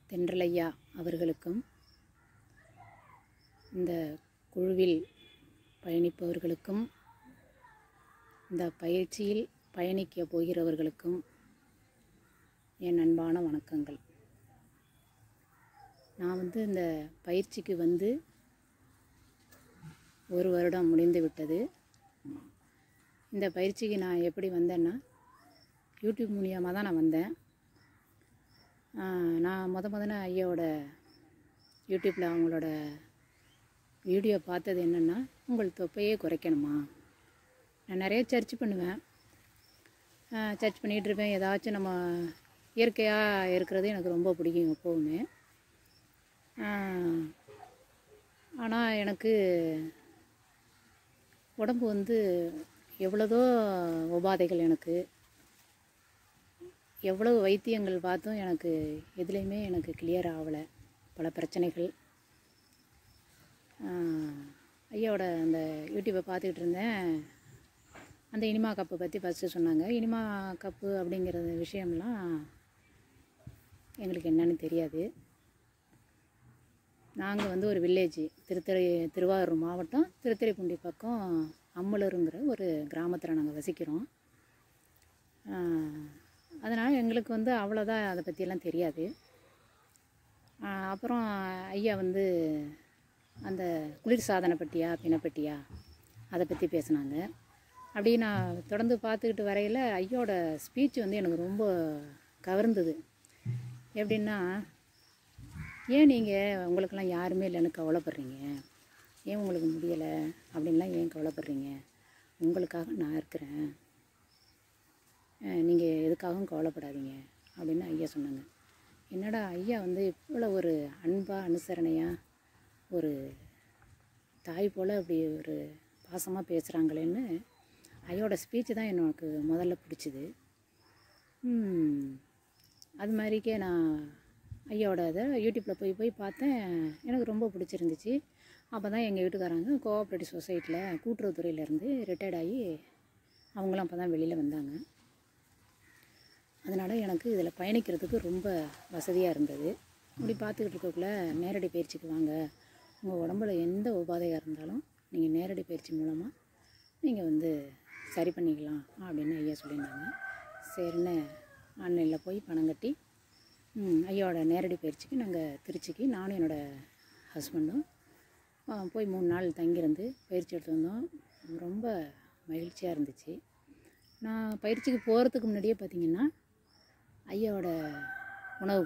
தென்றலையா அவர்களுக்கும் இந்த குழுவில் பயணிப்பவர்களுக்கும் இந்த பயிற்சியில் பயணிக்க போகிறவர்களுக்கும் என் அன்பான வணக்கங்கள் நான் வந்து இந்த பயிற்சிக்கு வந்து ஒரு வருடம் முடிந்து விட்டது இந்த பயிற்சிக்கு நான் எப்படி வந்தேன்னா யூடியூப் மூலியமாக தான் நான் வந்தேன் ஆஹ் நான் முத முதல்ல ஐயாவோட யூடியூப்பில் அவங்களோட வீடியோ பார்த்தது என்னென்னா உங்கள் தொப்பையே குறைக்கணுமா நான் நிறைய சர்ச் பண்ணுவேன் சர்ச் பண்ணிகிட்டு இருப்பேன் ஏதாச்சும் நம்ம இயற்கையாக இருக்கிறது எனக்கு ரொம்ப பிடிக்கும் எப்போவுமே ஆனால் எனக்கு உடம்பு வந்து எவ்வளதோ உபாதைகள் எனக்கு எவ்வளவு வைத்தியங்கள் பார்த்தும் எனக்கு எதுலேயுமே எனக்கு கிளியர் ஆகலை பல பிரச்சனைகள் ஆஹ் ஐயாவோட அந்த யூடியூப்பை பார்த்துக்கிட்டு இருந்தேன் அந்த இனிமா கப்பை பற்றி ஃபஸ்ட்டு சொன்னாங்க இனிமா கப்பு அப்படிங்கிற விஷயம்லாம் எங்களுக்கு என்னன்னு தெரியாது நாங்கள் வந்து ஒரு வில்லேஜ் திருத்தறை திருவாரூர் மாவட்டம் திருத்துறைப்பூண்டி பக்கம் அம்மலூருங்கிற ஒரு கிராமத்தில் நாங்கள் வசிக்கிறோம் அதனால் எங்களுக்கு வந்து அவ்வளோதான் அதை பற்றியெல்லாம் தெரியாது ஆஹ் அப்புறம் ஐயா வந்து அந்த குளிர் சாதன பெட்டியா பிணப்பெட்டியா அதை பற்றி பேசுனாங்க அப்படி நான் தொடர்ந்து பார்த்துக்கிட்டு வரையில் ஐயோட ஸ்பீச் வந்து எனக்கு ரொம்ப கவர்ந்தது எப்படின்னா ஏன் நீங்கள் உங்களுக்கெல்லாம் யாருமே இல்லைன்னு கவலைப்படுறீங்க ஏன் உங்களுக்கு முடியலை அப்படின்லாம் ஏன் கவலைப்படுறீங்க உங்களுக்காக நான் இருக்கிறேன் நீங்கள் எதுக்காகவும் கவலைப்படாதீங்க அப்படின்னு ஐயா சொன்னாங்க என்னடா ஐயா வந்து இவ்வளோ ஒரு அன்பாக அனுசரணையாக ஒரு தாய் போல் அப்படி ஒரு பாசமாக பேசுகிறாங்களேன்னு ஐயோட ஸ்பீச்சு தான் எனக்கு முதல்ல பிடிச்சிது ம், அது மாதிரிக்கே நான் ஐயாவோட இதை யூடியூப்பில் போய் போய் பார்த்தேன் எனக்கு ரொம்ப பிடிச்சிருந்துச்சு அப்போ தான் எங்கள் வீட்டுக்காரங்க கோஆப்ரேட்டிவ் சொசைட்டியில் கூட்டுறவுத்துறையிலேருந்து ரிட்டையர்ட் ஆகி அவங்களும் அப்போ தான் வெளியில் வந்தாங்க அதனால் எனக்கு இதில் பயணிக்கிறதுக்கு ரொம்ப வசதியாக இருந்தது அப்படி பார்த்துக்கிட்டு இருக்கக்குள்ள நேரடி பயிற்சிக்கு வாங்க உங்கள் உடம்புல எந்த உபாதையாக இருந்தாலும் நீங்கள் நேரடி பயிற்சி மூலமாக நீங்கள் வந்து சரி பண்ணிக்கலாம் அப்படின்னு ஐயா சொல்லியிருந்தாங்க சரின்னு ஆன்லைனில் போய் பணம் கட்டி ம், ஐயாவோட நேரடி பயிற்சிக்கு நாங்கள் திருச்சிக்கு நானும் என்னோடய ஹஸ்பண்டும் ஆ, போய் மூணு நாள் தங்கியிருந்து பயிற்சி எடுத்து வந்தோம் ரொம்ப மகிழ்ச்சியாக இருந்துச்சு நான் பயிற்சிக்கு போகிறதுக்கு முன்னாடியே பார்த்தீங்கன்னா ஐயாவோட உணவு